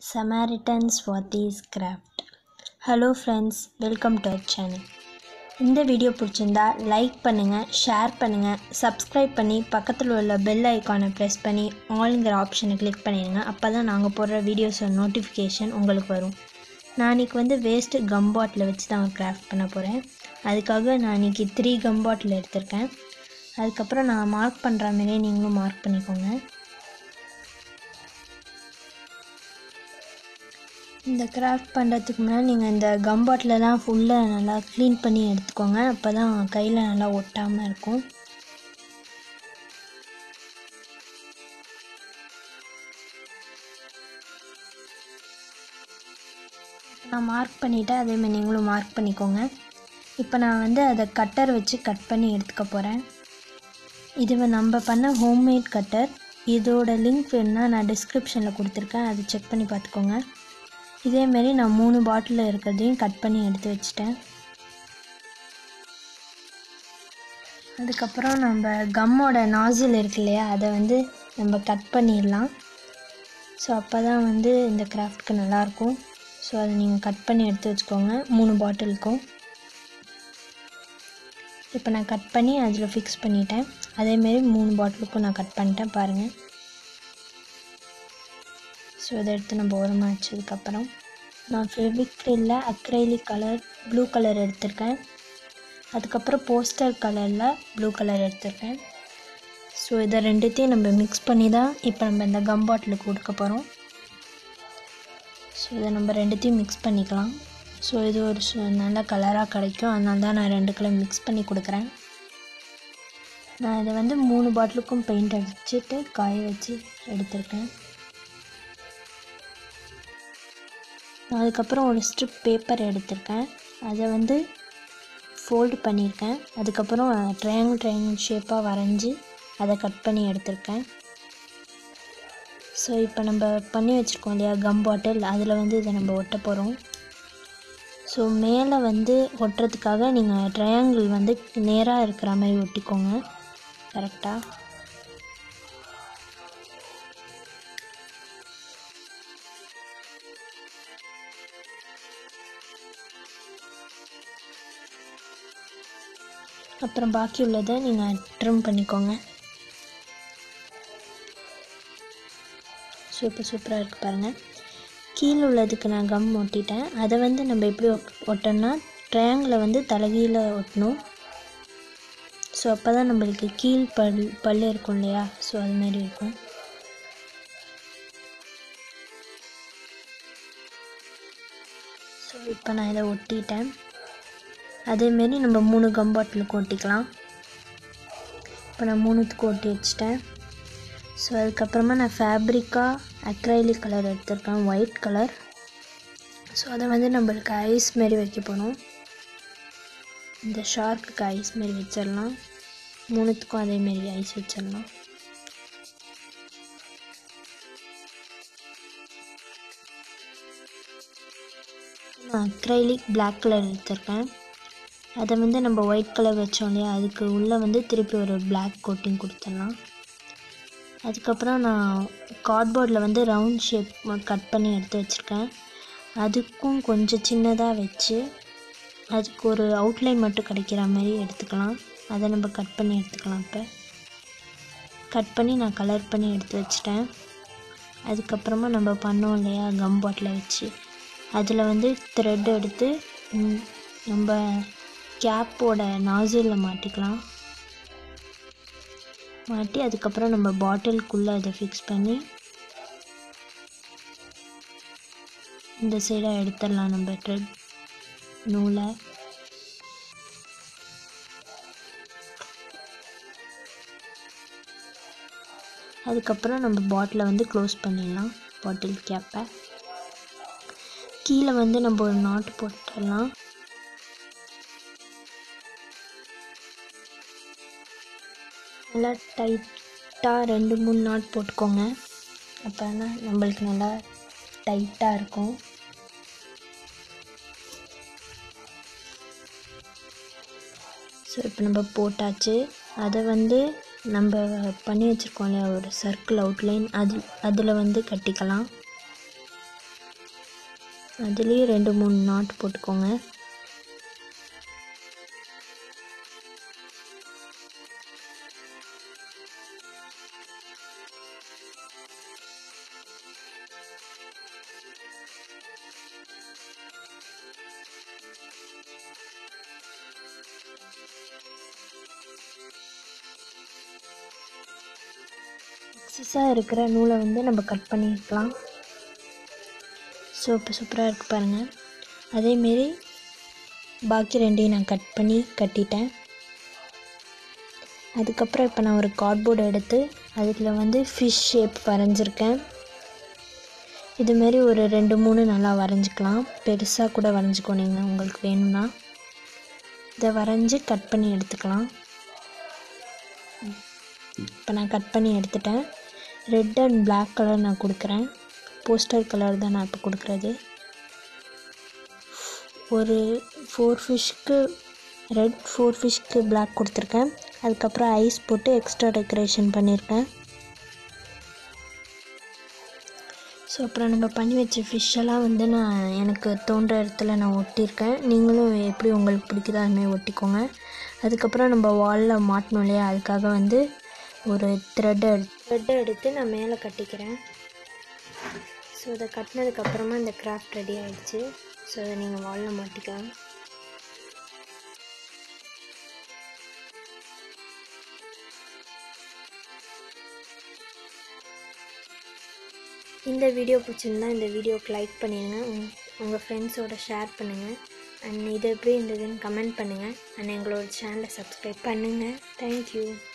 Samaritans Swatis Craft hello friends welcome to our channel இந்த video பிடிச்சிருந்தா like பண்ணுங்கள் share பண்ணுங்கள் சப்ஸ்கிரைப் பண்ணி பக்கத்தில் உள்ள பெல் ஐக்கானை ப்ரெஸ் பண்ணி ஆல்ங்கிற ஆப்ஷனை கிளிக் பண்ணிடுங்க அப்போ தான் நாங்கள் போடுற வீடியோஸோட நோட்டிஃபிகேஷன் உங்களுக்கு வரும் நான் இன்றைக்கி வந்து வேஸ்ட்டு கம் பாட்டில் வச்சு தான் கிராஃப்ட் பண்ண போகிறேன் அதுக்காக நான் இன்றைக்கி த்ரீ கம் பாட்டில் எடுத்திருக்கேன் அதுக்கப்புறம் நான் மார்க் பண்ணுற மாதிரியே நீங்களும் மார்க் பண்ணிக்கோங்க இந்த கிராஃப்ட் பண்ணுறதுக்கு முன்னாடி நீங்கள் இந்த கம் பாட்டிலெலாம் ஃபுல்லாக நல்லா க்ளீன் பண்ணி எடுத்துக்கோங்க அப்போ தான் கையில் நல்லா ஒட்டாமல் இருக்கும் நான் மார்க் பண்ணிவிட்டேன் அதேமாதிரி நீங்களும் மார்க் பண்ணிக்கோங்க இப்போ நான் வந்து அதை கட்டர் வச்சு கட் பண்ணி எடுத்துக்க போகிறேன் இது நம்ம பண்ண ஹோம்மேட் கட்டர் இதோட லிங்க் வேணுன்னா நான் டிஸ்கிரிப்ஷனில் கொடுத்துருக்கேன் அதை செக் பண்ணி பார்த்துக்கோங்க இதேமாரி நான் மூணு பாட்டிலில் இருக்கிறதையும் கட் பண்ணி எடுத்து வச்சிட்டேன் அதுக்கப்புறம் நம்ம கம்மோட நாசில் இருக்கு இல்லையா அதை வந்து நம்ம கட் பண்ணிடலாம் ஸோ அப்போ தான் வந்து இந்த கிராஃப்ட்க்கு நல்லாயிருக்கும் ஸோ அதை நீங்கள் கட் பண்ணி எடுத்து வச்சுக்கோங்க மூணு பாட்டிலுக்கும் இப்போ நான் கட் பண்ணி அதில் ஃபிக்ஸ் பண்ணிட்டேன் அதேமாரி மூணு பாட்டிலுக்கும் நான் கட் பண்ணிட்டேன் பாருங்கள் ஸோ இதை எடுத்து நம்ம ஓரமாக வச்சதுக்கப்புறம் நான் ஃபெவிக்ரில்ல அக்ரைலிக் கலர் ப்ளூ கலர் எடுத்திருக்கேன் அதுக்கப்புறம் போஸ்டர் கலரில் ப்ளூ கலர் எடுத்திருக்கேன் ஸோ இதை ரெண்டுத்தையும் நம்ம மிக்ஸ் பண்ணி தான் இப்போ நம்ம இந்த கம் பாட்டிலுக்கு கொடுக்க போகிறோம் ஸோ இதை நம்ம ரெண்டுத்தையும் மிக்ஸ் பண்ணிக்கலாம் ஸோ இது ஒரு நல்ல கலராக கிடைக்கும் அதனால தான் நான் ரெண்டு கலர் மிக்ஸ் பண்ணி கொடுக்குறேன் நான் இதை வந்து மூணு பாட்டிலுக்கும் பெயிண்ட் அடிச்சுட்டு காய வச்சு எடுத்திருக்கேன் அதுக்கப்புறம் ஒரு ஸ்ட்ரிப் பேப்பர் எடுத்திருக்கேன் அதை வந்து ஃபோல்டு பண்ணியிருக்கேன் அதுக்கப்புறம் ட்ரையாங்கிள் ட்ரையாங்கிள் ஷேப்பாக வரைஞ்சி அதை கட் பண்ணி எடுத்திருக்கேன் ஸோ இப்போ நம்ம பண்ணி வச்சுருக்கோம் இல்லையா கம் பாட்டில் அதில் வந்து இதை நம்ம ஒட்ட போகிறோம் ஸோ மேலே வந்து ஒட்டுறதுக்காக நீங்கள் ட்ரையாங்கிள் வந்து நேராக இருக்கிற மாதிரி ஒட்டிக்கோங்க கரெக்டாக அப்புறம் பாக்கி உள்ளதை நீங்கள் ட்ரிம் பண்ணிக்கோங்க சூப்பர் சூப்பராக இருக்குது பாருங்கள் கீழே உள்ளதுக்கு நான் கம் ஒட்டிட்டேன் அதை வந்து நம்ம எப்படி ஒட்டோம்னா ட்ரையாங்கிளை வந்து தலைகீழ ஒட்டணும் ஸோ அப்போ தான் நம்மளுக்கு கீழ் பல் பல் இருக்கும் இல்லையா ஸோ அதுமாரி இருக்கும் ஸோ இப்போ நான் இதை ஒட்டிட்டேன் அதேமாரி நம்ம மூணு கம் பாட்டிலுக்கு ஒட்டிக்கலாம் இப்போ நான் மூணுத்துக்கு ஒட்டி வச்சிட்டேன் ஸோ அதுக்கப்புறமா நான் ஃபேப்ரிக்காக அக்ரைலிக் கலர் எடுத்திருக்கேன் ஒயிட் கலர் ஸோ அதை வந்து நம்மளுக்கு ஐஸ் மாரி வைக்க போகணும் இந்த ஷார்க்குக்கு ஐஸ் மாரி வச்சிடலாம் மூணுத்துக்கும் அதேமாரி ஐஸ் வச்சிடலாம் நான் அக்ரைலிக் பிளாக் கலர் எடுத்திருக்கேன் அதை வந்து நம்ம ஒயிட் கலர் வச்சோம் இல்லையா அதுக்கு உள்ளே வந்து திருப்பி ஒரு பிளாக் கோட்டிங் கொடுத்துடலாம் அதுக்கப்புறம் நான் கார்ட்போர்டில் வந்து ரவுண்ட் ஷேப் கட் பண்ணி எடுத்து வச்சுருக்கேன் அதுக்கும் கொஞ்சம் சின்னதாக வச்சு அதுக்கு ஒரு அவுட்லைன் மட்டும் கிடைக்கிற மாதிரி எடுத்துக்கலாம் அதை நம்ம கட் பண்ணி எடுத்துக்கலாம் இப்போ கட் பண்ணி நான் கலர் பண்ணி எடுத்து வச்சிட்டேன் அதுக்கப்புறமா நம்ம பண்ணோம் இல்லையா கம் பாட்டில் வச்சு அதில் வந்து த்ரெட் எடுத்து நம்ம கேப்போட நாசிலில் மாட்டிக்கலாம் மாட்டி அதுக்கப்புறம் நம்ம பாட்டிலுக்குள்ளே அதை ஃபிக்ஸ் பண்ணி இந்த சைடாக எடுத்துடலாம் நம்ம ட்ரெட் நூலை அதுக்கப்புறம் நம்ம பாட்டிலை வந்து க்ளோஸ் பண்ணிடலாம் பாட்டில் கேப்பை கீழே வந்து நம்ம ஒரு நாட்டு போட்டுடலாம் நல்லா டைட்டாக ரெண்டு மூணு நாட் போட்டுக்கோங்க அப்போ தான் நம்மளுக்கு நல்லா டைட்டாக இருக்கும் ஸோ இப்போ நம்ம போட்டாச்சு அதை வந்து நம்ம பண்ணி வச்சுருக்கோம் இல்லையா ஒரு சர்க்கிள் அவுட்லைன் அது அதில் வந்து கட்டிக்கலாம் அதுலேயே ரெண்டு மூணு நாட் போட்டுக்கோங்க எக்ஸஸாக இருக்கிற நூலை வந்து நம்ம கட் பண்ணிக்கலாம் ஸோ இப்போ சூப்பராக இருக்குது பாருங்கள் அதேமாரி பாக்கி ரெண்டையும் நான் கட் பண்ணி கட்டிட்டேன் அதுக்கப்புறம் இப்போ நான் ஒரு கார்ட்போர்டு எடுத்து அதில் வந்து ஃபிஷ் ஷேப் வரைஞ்சிருக்கேன் இதுமாரி ஒரு ரெண்டு மூணு நல்லா வரைஞ்சிக்கலாம் பெருசாக கூட வரைஞ்சிக்கோ நீங்கள் உங்களுக்கு வேணும்னா இதை வரைஞ்சி கட் பண்ணி எடுத்துக்கலாம் இப்போ நான் கட் பண்ணி எடுத்துட்டேன் ரெட் அண்ட் பிளாக் கலர் நான் கொடுக்குறேன் போஸ்டர் கலர் தான் நான் இப்போ கொடுக்குறது ஒரு ஃபோர் ஃபிஷ்க்கு ரெட் ஃபோர் ஃபிஷ்க்கு பிளாக் கொடுத்துருக்கேன் அதுக்கப்புறம் ஐஸ் போட்டு எக்ஸ்ட்ரா டெக்கரேஷன் பண்ணியிருக்கேன் ஸோ அப்புறம் நம்ம பண்ணி வச்ச ஃபிஷ்ஷெல்லாம் வந்து நான் எனக்கு தோன்ற இடத்துல நான் ஒட்டியிருக்கேன் நீங்களும் எப்படி உங்களுக்கு பிடிக்குதோ அதுமாதிரி ஒட்டிக்கோங்க அதுக்கப்புறம் நம்ம வாலில் மாட்டணும் இல்லையா அதுக்காக வந்து ஒரு த்ரெட்டை த்ரெட்டை எடுத்து நான் மேலே கட்டிக்கிறேன் ஸோ இதை கட்டினதுக்கப்புறமா இந்த கிராஃப்ட் ரெடி ஆகிடுச்சு ஸோ அதை நீங்கள் வாலில் மாட்டிக்கலாம் இந்த வீடியோ பிடிச்சிருந்தா இந்த வீடியோக்கு லைக் பண்ணிடுங்க உங் உங்கள் ஃப்ரெண்ட்ஸோட ஷேர் பண்ணுங்கள் அண்ட் இது எப்படி இருந்ததுன்னு கமெண்ட் பண்ணுங்கள் அண்ட் எங்களோட சேனலை சப்ஸ்கிரைப் பண்ணுங்கள் தேங்க்யூ